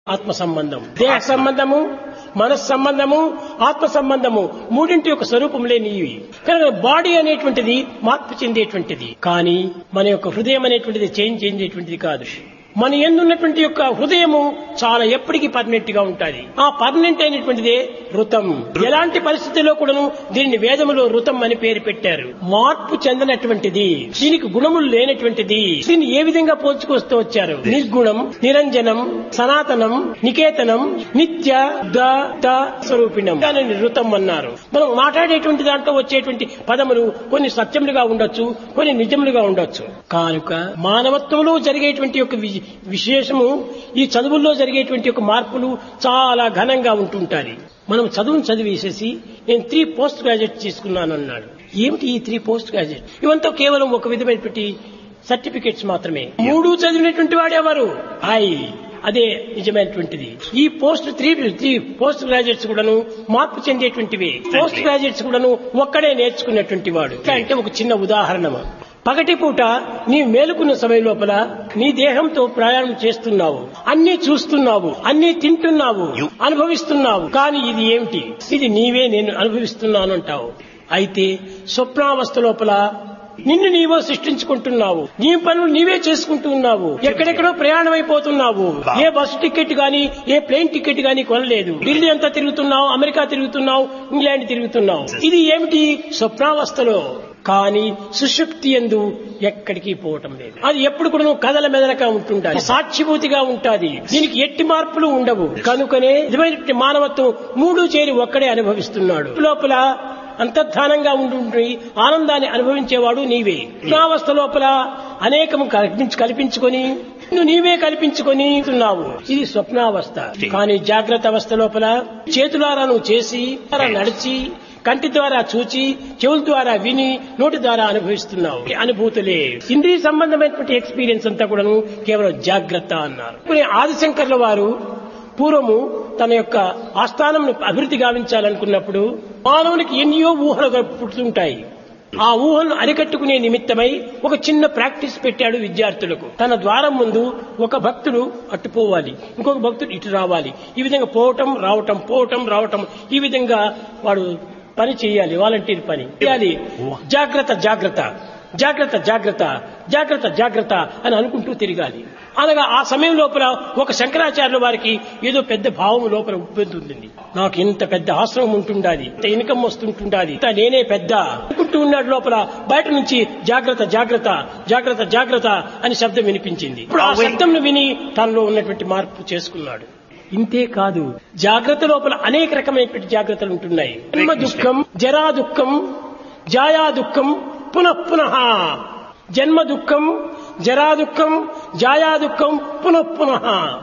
ఆత్మ సంబంధం దేహ సంబంధము మనస్ సంబంధము ఆత్మ సంబంధము మూడింటి యొక్క స్వరూపం లేనివి కనుక బాడీ అనేటువంటిది మార్పు చెందేటువంటిది కానీ మన యొక్క హృదయం అనేటువంటిది చేంజ్ చెందేటువంటిది కాదు మన ఎందున్నటువంటి యొక్క హృదయము చాలా ఎప్పటికీ పర్మనెంట్ గా ఉంటుంది ఆ పర్మనెంట్ అయినటువంటిదే ఋతం ఎలాంటి పరిస్థితుల్లో కూడాను దీనిని వేదములో ఋతం అని పేరు పెట్టారు మార్పు చెందినటువంటిది దీనికి గుణములు లేనటువంటిది దీన్ని ఏ విధంగా పోల్చుకొస్తూ వచ్చారు నిర్గుణం నిరంజనం సనాతనం నికేతనం నిత్య ద త స్వరూపిణం దానిని ఋతం అన్నారు మనం మాట్లాడేటువంటి దాంట్లో వచ్చేటువంటి పదములు కొన్ని సత్యములుగా ఉండొచ్చు కొన్ని నిజములుగా ఉండొచ్చు కానుక మానవత్వంలో జరిగేటువంటి యొక్క వి- విశేషము ఈ చదువుల్లో జరిగేటువంటి యొక్క మార్పులు చాలా ఘనంగా ఉంటుంటాయి మనం చదువును చదివేసేసి నేను త్రీ పోస్ట్ గ్రాడ్యుయేట్ తీసుకున్నాను అన్నాడు ఏమిటి ఈ త్రీ పోస్ట్ గ్రాడ్యుయేట్ ఇవంతా కేవలం ఒక విధమైనటువంటి సర్టిఫికెట్స్ మాత్రమే మూడు చదివినటువంటి వాడెవరు ఐ అదే నిజమైనటువంటిది ఈ post three three post graduates కూడాను మార్పు చెందేటువంటివి పోస్ట్ గ్రాడ్యుయేట్స్ కూడాను ఒక్కడే నేర్చుకున్నటువంటి వాడు అంటే ఒక చిన్న ఉదాహరణ పగటిపూట నీ మేలుకున్న సమయం లోపల నీ దేహంతో ప్రయాణం చేస్తున్నావు అన్ని చూస్తున్నావు అన్ని తింటున్నావు అనుభవిస్తున్నావు కానీ ఇది ఏమిటి ఇది నీవే నేను అనుభవిస్తున్నాను అంటావు అయితే స్వప్నావస్థ లోపల నిన్ను నీవో సృష్టించుకుంటున్నావు నీ పనులు నీవే చేసుకుంటూ ఉన్నావు ఎక్కడెక్కడో ప్రయాణం అయిపోతున్నావు ఏ బస్సు టికెట్ గాని ఏ ప్లేన్ టికెట్ గాని కొనలేదు ఢిల్లీ అంతా తిరుగుతున్నావు అమెరికా తిరుగుతున్నావు ఇంగ్లాండ్ తిరుగుతున్నావు ఇది ఏమిటి స్వప్నావస్థలో కానీ సుషుప్తి ఎందు ఎక్కడికి పోవటం లేదు అది ఎప్పుడు కూడా నువ్వు కథల మెదలక ఉంటుంటాది సాక్షిభూతిగా ఉంటాది దీనికి ఎట్టి మార్పులు ఉండవు కనుకనే నిజమైనటువంటి మానవత్వం మూడు చేరి ఒక్కడే అనుభవిస్తున్నాడు లోపల అంతర్ధానంగా ఉండి ఆనందాన్ని అనుభవించేవాడు నీవే స్వప్నావస్థ లోపల అనేకము కల్పించి కల్పించుకొని నువ్వు నీవే కల్పించుకొని ఉన్నావు ఇది స్వప్నావస్థ కానీ జాగ్రత్త అవస్థ లోపల చేతులారా నువ్వు చేసి ద్వారా నడిచి కంటి ద్వారా చూచి చెవుల ద్వారా విని నోటి ద్వారా అనుభవిస్తున్నావు ఈ అనుభూతులే ఇంద్రియ సంబంధమైనటువంటి ఎక్స్పీరియన్స్ అంతా కూడాను కేవలం జాగ్రత్త అన్నారు కొన్ని ఆదిశంకర్ల వారు పూర్వము తన యొక్క ఆస్థానం అభివృద్ధి గావించాలనుకున్నప్పుడు మానవునికి ఎన్నో ఊహలు పుట్టుతుంటాయి ఆ ఊహలను అరికట్టుకునే నిమిత్తమై ఒక చిన్న ప్రాక్టీస్ పెట్టాడు విద్యార్థులకు తన ద్వారం ముందు ఒక భక్తుడు అట్టుపోవాలి ఇంకొక భక్తుడు ఇటు రావాలి ఈ విధంగా పోవటం రావటం పోవటం రావటం ఈ విధంగా వాడు పని చేయాలి వాలంటీర్ పని చేయాలి జాగ్రత్త జాగ్రత్త జాగ్రత్త జాగ్రత్త జాగ్రత్త జాగ్రత్త అని అనుకుంటూ తిరగాలి అనగా ఆ సమయం లోపల ఒక శంకరాచార్యుల వారికి ఏదో పెద్ద భావం లోపల ఉబ్బెంతుంది నాకు ఇంత పెద్ద ఆశ్రమం ఉంటుండాలి ఇంత ఇన్కమ్ వస్తుంటుండాలి ఇంత నేనే పెద్ద అనుకుంటూ ఉన్నాడు లోపల బయట నుంచి జాగ్రత్త జాగ్రత్త జాగ్రత్త జాగ్రత్త అని శబ్దం వినిపించింది ఇప్పుడు ఆ శబ్దంను విని తనలో ఉన్నటువంటి మార్పు చేసుకున్నాడు ఇంతే కాదు జాగ్రత్త లోపల అనేక రకమైనటువంటి జాగ్రత్తలు ఉంటున్నాయి జన్మ దుఃఖం జరా దుఃఖం జాయా దుఃఖం పునః పునః జన్మ దుఃఖం జరా దుఃఖం జాయా దుఃఖం పునః పునః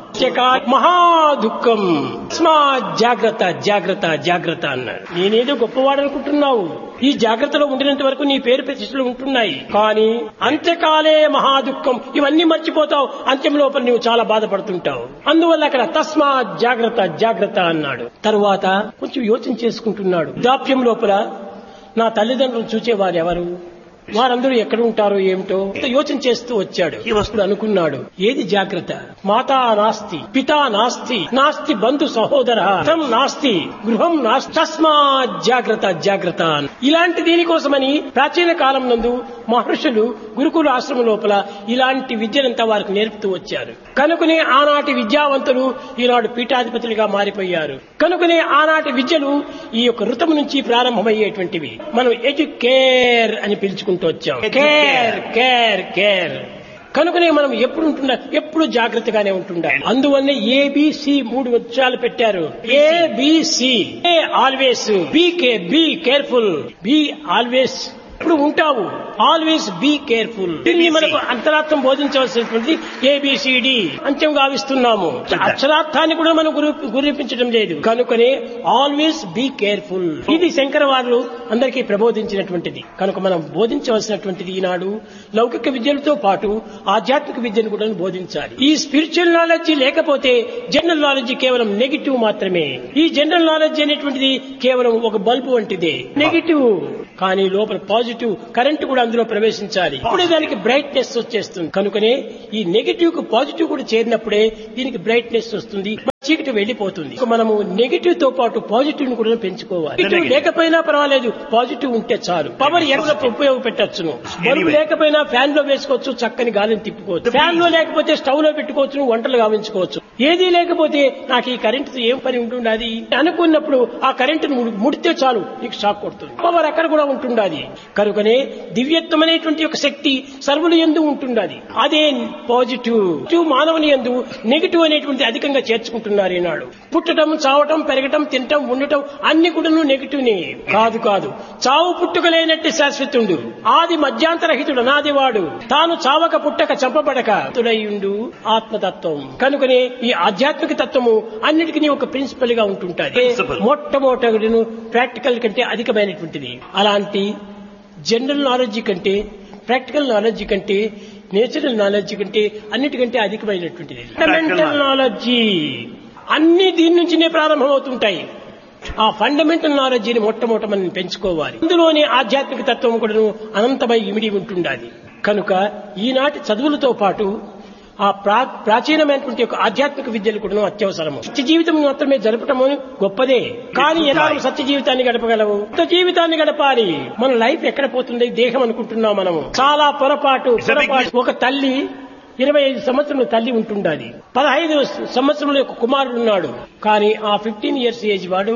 మహా దుఃఖం స్మా జాగ్రత్త జాగ్రత్త జాగ్రత్త అన్నాడు నేనేదో గొప్పవాడు అనుకుంటున్నావు ఈ జాగ్రత్తలో ఉండినంత వరకు నీ పేరు ప్రతిష్టలు ఉంటున్నాయి కానీ అంత్యకాలే మహా దుఃఖం ఇవన్నీ మర్చిపోతావు అంత్యం లోపల నువ్వు చాలా బాధపడుతుంటావు అందువల్ల అక్కడ తస్మా జాగ్రత్త జాగ్రత్త అన్నాడు తరువాత కొంచెం యోచన చేసుకుంటున్నాడు దాప్యం లోపల నా తల్లిదండ్రులు చూచేవారు ఎవరు వారందరూ ఎక్కడ ఉంటారో ఏమిటో ఇంత యోచన చేస్తూ వచ్చాడు ఇప్పుడు అనుకున్నాడు ఏది జాగ్రత్త మాతా నాస్తి పితా నాస్తి నాస్తి బంధు సహోదర తం నాస్తి గృహం నాస్తి తస్మా జాగ్రత్త జాగ్రత్త అని. ఇలాంటి దీనికోసమని ప్రాచీన కాలం నందు మహర్షులు గురుకుల ఆశ్రమం లోపల ఇలాంటి విద్యనంతా వారికి నేర్పుతూ వచ్చారు కనుకనే ఆనాటి విద్యావంతులు ఈనాడు పీఠాధిపతులుగా మారిపోయారు కనుకనే ఆనాటి విద్యలు ఈ యొక్క ఋతము నుంచి ప్రారంభమయ్యేటువంటివి మనం ఎడ్యుకేర్ అని పిలుచుకుంటూ వచ్చాం కేర్ కేర్ కేర్ కనుకనే మనం ఎప్పుడు ఉంటున్నా ఎప్పుడు జాగ్రత్తగానే ఉంటుండాలి అందువల్ల ఏబిసి మూడు వచ్చాలు పెట్టారు ABC A always B K be careful be always ఇప్పుడు ఉంటావు ఆల్వేస్ బీ కేర్ఫుల్ దీన్ని మనకు అంతరార్థం బోధించవలసినటువంటి ఏబిసిడి అంత్యం గావిస్తున్నాము అక్షరార్థాన్ని కూడా మనం గురి గురిపించడం లేదు కనుకనే ఆల్వేస్ బీ కేర్ఫుల్ ఇది శంకరవారులు అందరికీ ప్రబోధించినటువంటిది కనుక మనం బోధించవలసినటువంటిది ఈనాడు లౌకిక విద్యలతో పాటు ఆధ్యాత్మిక విద్యను కూడా బోధించాలి ఈ స్పిరిచువల్ నాలెడ్జ్ లేకపోతే జనరల్ నాలెడ్జ్ కేవలం నెగిటివ్ మాత్రమే ఈ జనరల్ నాలెడ్జ్ అనేటువంటిది కేవలం ఒక బల్బు వంటిదే నెగిటివ్ కానీ లోపల పాజిటివ్ కరెంట్ కూడా అందులో ప్రవేశించాలి అప్పుడే దానికి బ్రైట్నెస్ వచ్చేస్తుంది కనుకనే ఈ నెగిటివ్ కు పాజిటివ్ కూడా చేరినప్పుడే దీనికి బ్రైట్నెస్ వస్తుంది చీకటి వెళ్లిపోతుంది ఇక మనము నెగిటివ్ తో పాటు పాజిటివ్ ని కూడా పెంచుకోవాలి The నెగిటివ్ negative. లేకపోయినా పర్వాలేదు పాజిటివ్ ఉంటే చాలు పవర్ ఎక్కడ ఉపయోగపెట్టచ్చును బల్బు Anyway. లేకపోయినా ఫ్యాన్ లో వేసుకోవచ్చు చక్కని గాలిని తిప్పుకోవచ్చు The ఫ్యాన్ లో లేకపోతే స్టవ్ లో పెట్టుకోవచ్చు వంటలు గావించుకోవచ్చు ఏదీ లేకపోతే నాకు ఈ కరెంటు ఏం పని ఉంటుండది అనుకున్నప్పుడు ఆ కరెంటును ముడి- ముడితే చాలు నీకు షాక్ కొడుతుంది పవర్ అక్కడ కూడా ఉంటుండది కనుకనే దివ్యత్వం అనేటువంటి ఒక శక్తి సర్వులు ఎందు ఉంటుండది అదే పాజిటివ్ పాజిటివ్ మానవుని ఎందు నెగిటివ్ అనేటువంటి అధికంగా చేర్చుకుంటున్నారు ఈనాడు పుట్టడం చావటం పెరగటం తినటం ఉండటం అన్ని కూడా నెగిటివ్ నే కాదు కాదు చావు పుట్టుకలేనట్టు శాశ్వతుడు ఆది మధ్యాంతరహితుడు నాదివాడు తాను చావక పుట్టక చంపబడక తుడయుండు ఆత్మతత్వం కనుకనే ఈ ఆధ్యాత్మిక తత్వము అన్నిటికీ ఒక ప్రిన్సిపల్ గా ఉంటుంటది Principle. మొట్టమొదటిను ప్రాక్టికల్ కంటే అధికమైనటువంటిది అలాంటి జనరల్ నాలెడ్జ్ కంటే ప్రాక్టికల్ నాలెడ్జ్ కంటే నేచురల్ నాలెడ్జ్ కంటే అన్నిటికంటే అధికమైనటువంటిది ఫండమెంటల్ నాలెడ్జ్ అన్ని దీని నుంచినే ప్రారంభమవుతుంటాయి ఆ ఫండమెంటల్ నాలెడ్జిని మొట్టమొదట మనం పెంచుకోవాలి ఇందులోనే ఆధ్యాత్మిక తత్వం కూడా అనంతమై ఇమిడి ఉంటుండాలి కనుక ఈనాటి చదువులతో పాటు ఆ ప్రా ప్రాచీనమైనటువంటి ఒక ఆధ్యాత్మిక విద్యలు కూడా అత్యవసరము సత్య జీవితం మాత్రమే జరపటము గొప్పదే కానీ ఎలా సత్య జీవితాన్ని గడపగలవు సత్య జీవితాన్ని గడపాలి మన లైఫ్ ఎక్కడ పోతుంది దేహం అనుకుంటున్నాం మనము చాలా పొరపాటు It's a big పొరపాటు ఒక తల్లి ఇరవై ఐదు సంవత్సరముల తల్లి ఉంటుండాలి పదహైదు సంవత్సరముల యొక్క కుమారుడు ఉన్నాడు కానీ ఆ ఫిఫ్టీన్ ఇయర్స్ ఏజ్ వాడు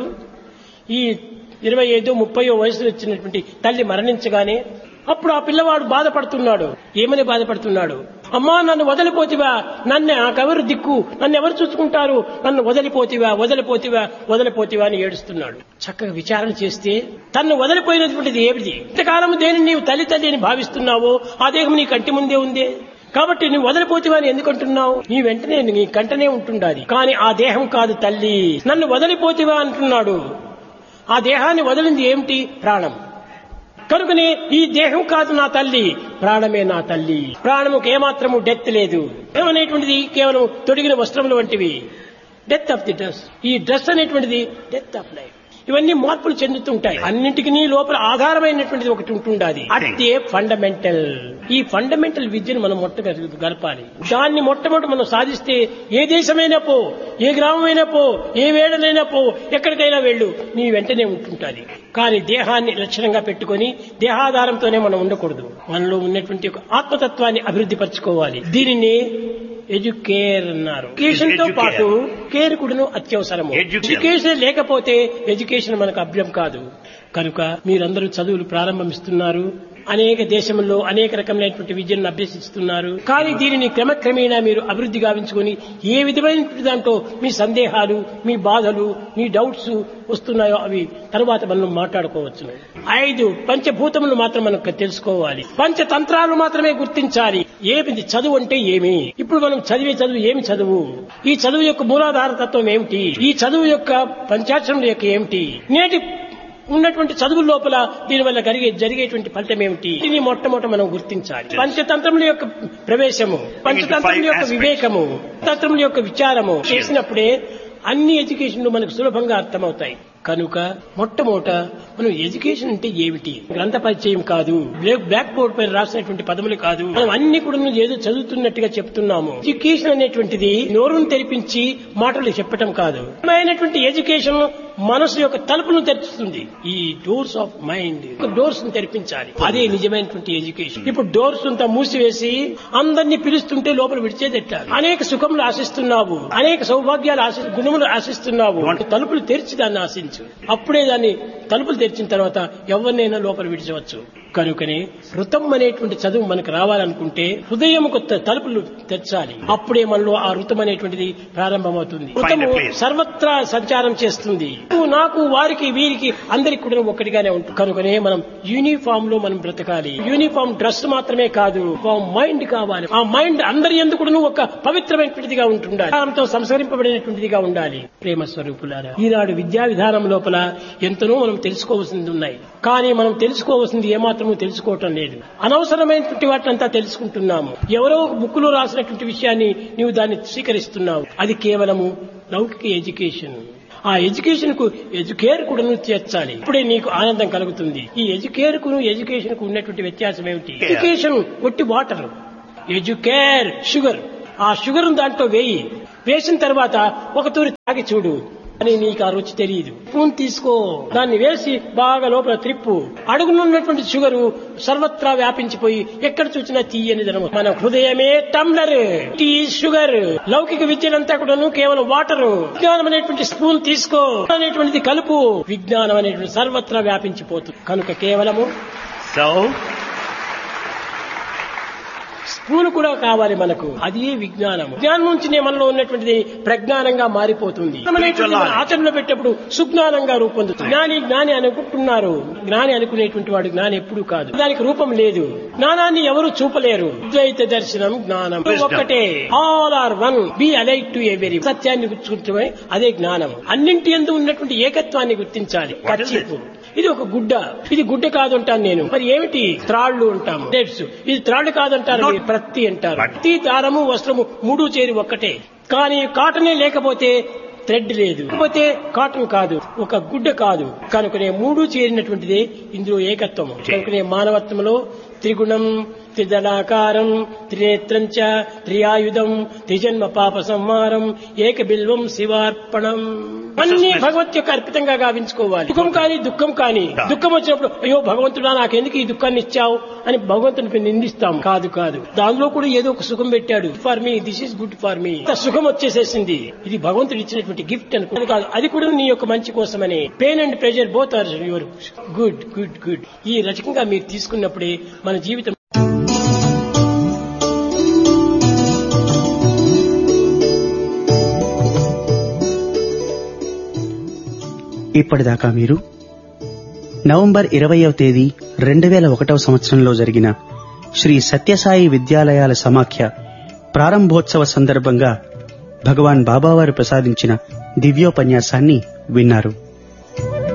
ఈ ఇరవై ఐదు ముప్పయో వయసులో వచ్చినటువంటి తల్లి మరణించగానే అప్పుడు ఆ పిల్లవాడు బాధపడుతున్నాడు ఏమని బాధపడుతున్నాడు అమ్మా నన్ను వదిలిపోతివా నన్ను నాకెవరు దిక్కు నన్ను ఎవరు చూసుకుంటారు నన్ను వదిలిపోతివా వదిలిపోతివా వదిలిపోతివా అని ఏడుస్తున్నాడు చక్కగా విచారణ చేస్తే తన్ను వదిలిపోయినటువంటిది ఏమిటి ఇంతకాలం దేని నీవు తల్లి తల్లి అని భావిస్తున్నావో ఆ దేహం నీ కంటి ముందే ఉందే కాబట్టి నువ్వు వదిలిపోతివా అని ఎందుకు అంటున్నావు నీ వెంటనే నీ కంటనే ఉంటుండాలి కానీ ఆ దేహం కాదు తల్లి నన్ను వదిలిపోతివా అంటున్నాడు ఆ దేహాన్ని వదిలింది ఏమిటి ప్రాణం కనుకనే ఈ దేహం కాదు నా తల్లి ప్రాణమే నా తల్లి ప్రాణముకు ఏమాత్రము డెత్ లేదు ఏమనేటువంటిది కేవలం తొడిగిన వస్త్రములు వంటివి డెత్ ఆఫ్ ది డ్రెస్ ఈ డ్రెస్ అనేటువంటిది డెత్ ఆఫ్ లైఫ్ ఇవన్నీ మార్పులు చెందుతుంటాయి అన్నింటికి లోపల ఆధారమైనటువంటిది ఒకటి ఉంటుండాలి అదే ఫండమెంటల్ ఈ ఫండమెంటల్ విద్యను మనం మొట్టమొదటి గడపాలి దాన్ని మొట్టమొదటి మనం సాధిస్తే ఏ దేశమైనా పో ఏ గ్రామమైనా పో ఏ వేడనైనా పో ఎక్కడికైనా వెళ్ళు నీ వెంటనే ఉంటుంటాది కానీ దేహాన్ని లక్షణంగా పెట్టుకొని దేహాధారంతోనే మనం ఉండకూడదు మనలో ఉన్నటువంటి ఒక ఆత్మతత్వాన్ని అభివృద్ధి పరచుకోవాలి దీనిని ఎడ్యుకేర్ అన్నారు ఎడ్యుకేషన్ తో Educare. పాటు కేర్ కూడాను అత్యవసరము Educare. ఎడ్యుకేషన్ లేకపోతే ఎడ్యుకేషన్ మనకు అభ్యం కాదు కనుక మీరందరూ చదువులు ప్రారంభిస్తున్నారు అనేక దేశంలో అనేక రకమైనటువంటి విద్యను అభ్యసిస్తున్నారు కానీ దీనిని క్రమక్రమేణా మీరు అభివృద్ధి గావించుకొని ఏ విధమైనటువంటి దాంట్లో మీ సందేహాలు మీ బాధలు మీ డౌట్స్ వస్తున్నాయో అవి తర్వాత మనం మాట్లాడుకోవచ్చు ఐదు పంచభూతములు మాత్రం మనం తెలుసుకోవాలి పంచతంత్రాలు మాత్రమే గుర్తించాలి ఏమిది చదువు అంటే ఏమి ఇప్పుడు మనం చదివే చదువు ఏమి చదువు ఈ చదువు యొక్క మూలాధార తత్వం ఏమిటి ఈ చదువు యొక్క పంచాక్షరముల యొక్క ఏమిటి నేటి ఉన్నటువంటి చదువు లోపల దీనివల్ల జరిగే జరిగేటువంటి ఫలితం ఏమిటి దీన్ని మొట్టమొదట మనం గుర్తించాలి పంచతంత్రముల యొక్క ప్రవేశము పంచతంత్రముల యొక్క వివేకము తంత్రముల యొక్క విచారము చేసినప్పుడే అన్ని ఎడ్యుకేషన్లు మనకు సులభంగా అర్థమవుతాయి కనుక మొట్టమొదట మనం ఎడ్యుకేషన్ అంటే ఏమిటి గ్రంథ పరిచయం కాదు బ్లాక్ బ్లాక్ బోర్డ్ పైన రాసినటువంటి పదములు కాదు మనం అన్ని కూడా ఏదో చదువుతున్నట్టుగా చెప్తున్నాము ఎడ్యుకేషన్ అనేటువంటిది నోరును తెరిపించి మాటలు చెప్పటం కాదు అయినటువంటి ఎడ్యుకేషన్ మనసు యొక్క తలుపులను తెరుస్తుంది ఈ డోర్స్ ఆఫ్ మైండ్ డోర్స్ ను తెరిపించాలి అదే నిజమైనటువంటి ఎడ్యుకేషన్ ఇప్పుడు డోర్స్ అంతా మూసివేసి అందరినీ పిలుస్తుంటే లోపల విడిచేదెట్టాలి అనేక సుఖములు ఆశిస్తున్నావు అనేక సౌభాగ్యాలు ఆశి గుణములు ఆశిస్తున్నావు తలుపులు తెరిచి దాన్ని ఆశించు అప్పుడే దాన్ని తలుపులు తెరిచిన తర్వాత ఎవరినైనా లోపల విడిచవచ్చు కనుకనే ఋతం అనేటువంటి చదువు మనకు రావాలనుకుంటే హృదయం కొత్త తలుపులు తెరచాలి అప్పుడే మనలో ఆ ఋతం అనేటువంటిది ప్రారంభమవుతుంది ఋతము సర్వత్రా సంచారం చేస్తుంది నువ్వు నాకు వారికి వీరికి అందరికి కూడా ఒక్కటిగానే ఉంటుంది కనుకనే మనం యూనిఫామ్ లో మనం బ్రతకాలి యూనిఫామ్ డ్రెస్ మాత్రమే కాదు మైండ్ కావాలి ఆ మైండ్ అందరి ఎందుకు ఒక పవిత్రమైనటువంటిదిగా ఉంటుండాలి దాంతో సంస్కరింపబడినటువంటిదిగా ఉండాలి ప్రేమ స్వరూపులారా ఈనాడు విద్యా విధానం లోపల ఎంతనో మనం తెలుసుకోవాల్సింది ఉన్నాయి కానీ మనం తెలుసుకోవాల్సింది ఏమాత్రమూ తెలుసుకోవటం లేదు అనవసరమైనటువంటి వాటినంతా తెలుసుకుంటున్నాము ఎవరో ఒక బుక్ లో రాసినటువంటి విషయాన్ని నీవు దాన్ని స్వీకరిస్తున్నావు అది కేవలము లౌకిక ఎడ్యుకేషన్ ఆ ఎడ్యుకేషన్ కు ఎడ్యుకేర్ కూడా నువ్వు చేర్చాలి ఇప్పుడే నీకు ఆనందం కలుగుతుంది ఈ ఎడ్యుకేర్ కు ఎడ్యుకేషన్ కు ఉన్నటువంటి వ్యత్యాసం ఏమిటి ఎడ్యుకేషన్ ఒట్టి వాటర్ ఎడ్యుకేర్ షుగర్ ఆ షుగర్ దాంట్లో వేయి వేసిన తర్వాత ఒక తూరి తాగి చూడు అని నీకు ఆ రుచి తెలియదు స్పూన్ తీసుకో దాన్ని వేసి బాగా లోపల త్రిప్పు అడుగునున్నటువంటి షుగరు సర్వత్రా వ్యాపించిపోయి ఎక్కడ చూసినా తీయని ధనము మన హృదయమే టమ్లర్ టీ షుగర్ లౌకిక విద్యలంతా కూడాను కేవలం వాటర్ విజ్ఞానం అనేటువంటి స్పూన్ తీసుకో అనేటువంటిది కలుపు విజ్ఞానం అనేటువంటి సర్వత్రా వ్యాపించిపోతుంది కనుక కేవలము So, స్పూన్ కూడా కావాలి మనకు అది విజ్ఞానం విజ్ఞానం నుంచి మనలో ఉన్నటువంటిది ప్రజ్ఞానంగా మారిపోతుంది అనేటువంటిది మన ఆచరణలో పెట్టేప్పుడు సుజ్ఞానంగా రూపొందుతుంది జ్ఞాని జ్ఞాని అనుకుంటున్నారు జ్ఞాని అనుకునేటువంటి వాడు జ్ఞాని ఎప్పుడు కాదు దానికి రూపం లేదు జ్ఞానాన్ని ఎవరు చూపలేరు ద్వైత దర్శనం జ్ఞానం Wisdom. ఒక్కటే all are one be alike to every సత్యాన్ని గుర్తుంచడమే అదే జ్ఞానం అన్నింటి ఎందు ఉన్నటువంటి ఏకత్వాన్ని గుర్తించాలి What is it? కచ్చిపు ఇది ఒక గుడ్డ ఇది గుడ్డ కాదు అంటాను నేను మరి ఏమిటి త్రాళ్లు అంటాము Threads. ఇది త్రాళ్లు కాదంటారు Not- మీరు ప్రత్తి అంటారు But- ప్రత్తి దారము వస్త్రము మూడు చేరి ఒక్కటే కానీ కాటనే లేకపోతే థ్రెడ్ లేదు లేకపోతే కాటన్ కాదు ఒక గుడ్డ కాదు కనుకనే మూడు చేరినటువంటిదే ఇందులో ఏకత్వం కనుకనే మానవత్వంలో త్రిగుణం త్రిదళాకారం త్రినేత్రం చ త్రియాయుధం త్రిజన్మ పాప సంహారం ఏక బిల్వం శివార్పణం అన్ని భగవత్ యొక్క అర్పితంగా గావించుకోవాలి సుఖం కానీ దుఃఖం కానీ దుఃఖం వచ్చినప్పుడు అయ్యో భగవంతుడా నాకెందుకు ఈ దుఃఖాన్ని ఇచ్చావు అని భగవంతుని నిందిస్తాం కాదు కాదు దానిలో కూడా ఏదో ఒక సుఖం పెట్టాడు for me this is good for me సుఖం వచ్చేసేసింది ఇది భగవంతుడు ఇచ్చినటువంటి గిఫ్ట్ అనుకో కాదు అది కూడా నీ యొక్క మంచి కోసమని pain and pressure both are your good good good ఈ రచకంగా మీరు తీసుకున్నప్పుడే మన జీవితం ఇప్పటిదాకా మీరు నవంబర్ ఇరవయవ తేదీ రెండు వేల ఒకటవ సంవత్సరంలో జరిగిన శ్రీ సత్యసాయి విద్యాలయాల సమాఖ్య ప్రారంభోత్సవ సందర్భంగా భగవాన్ బాబావారు ప్రసాదించిన దివ్యోపన్యాసాన్ని విన్నారు